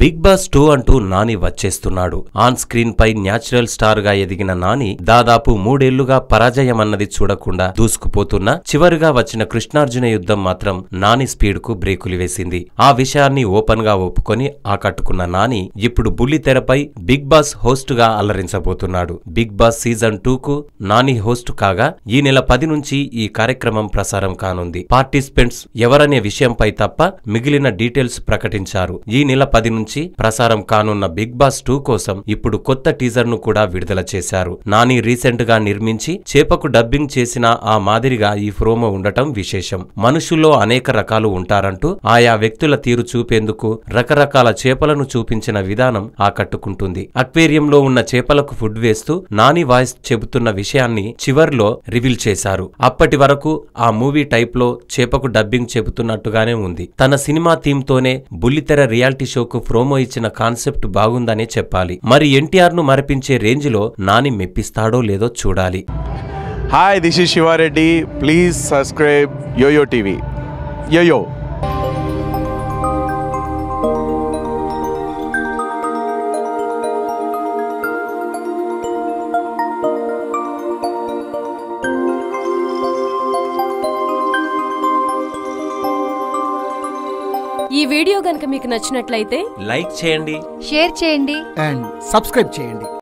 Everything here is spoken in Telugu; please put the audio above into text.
బిగ్ బాస్ టూ అంటూ నాని వచ్చేస్తున్నాడు ఆన్ స్క్రీన్ పై న్యాచురల్ స్టార్ గా ఎదిగిన నాని దాదాపు మూడేళ్లుగా పరాజయమన్నది చూడకుండా దూసుకుపోతున్నా చివరిగా వచ్చిన కృష్ణార్జున యుద్ధం మాత్రం నాని స్పీడ్ కు బ్రేకులు వేసింది ఆ విషయాన్ని ఓపెన్ గా ఒప్పుకొని ఆకట్టుకున్న నాని ఇప్పుడు బుల్లి తెరపై బిగ్ బాస్ హోస్ట్ గా అలరించబోతున్నాడు బిగ్ బాస్ సీజన్ టూ కు నాని హోస్ట్ కాగా ఈ నెల పది నుంచి ఈ కార్యక్రమం ప్రసారం కానుంది పార్టిసిపెంట్స్ ఎవరనే విషయంపై తప్ప మిగిలిన డీటెయిల్స్ ప్రకటించారు ఈ నెల పది నుంచి ప్రసారం కానున్న బిగ్ బాస్ టూ కోసం ఇప్పుడు కొత్త టీజర్ ను కూడా విడుదల చేశారు నాని రీసెంట్ గా నిర్మించి చేపకు డబ్బింగ్ చేసిన ఆ మాదిరిగా ఈ ప్రోమో ఉండటం విశేషం మనుషుల్లో అనేక రకాలు ఉంటారంటూ ఆయా వ్యక్తుల తీరు చూపేందుకు రకరకాల చేపలను చూపించిన విధానం ఆకట్టుకుంటుంది అక్వేరియంలో ఉన్న చేపలకు ఫుడ్ వేస్తూ నాని వాయిస్ చెబుతున్న విషయాన్ని చివర్లో రివీల్ చేశారు అప్పటి వరకు ఆ మూవీ టైప్ లో చేపకు డబ్బింగ్ చెబుతున్నట్టుగానే ఉంది తన సినిమా థీమ్ తోనే బుల్లితెర రియాలిటీ షోకు ప్రోమో ఇచ్చిన కాన్సెప్ట్ బాగుందనే చెప్పాలి మరి ఎన్టీఆర్ ను మరిపించే రేంజ్ లో నాని మెప్పిస్తాడో లేదో చూడాలి Hi, this is Shiva Reddy. Please subscribe YoYo TV. YoYo. ఈ వీడియో గనుక మీకు నచ్చినట్లయితే లైక్ చేయండి షేర్ చేయండి అండ్ సబ్స్క్రైబ్ చేయండి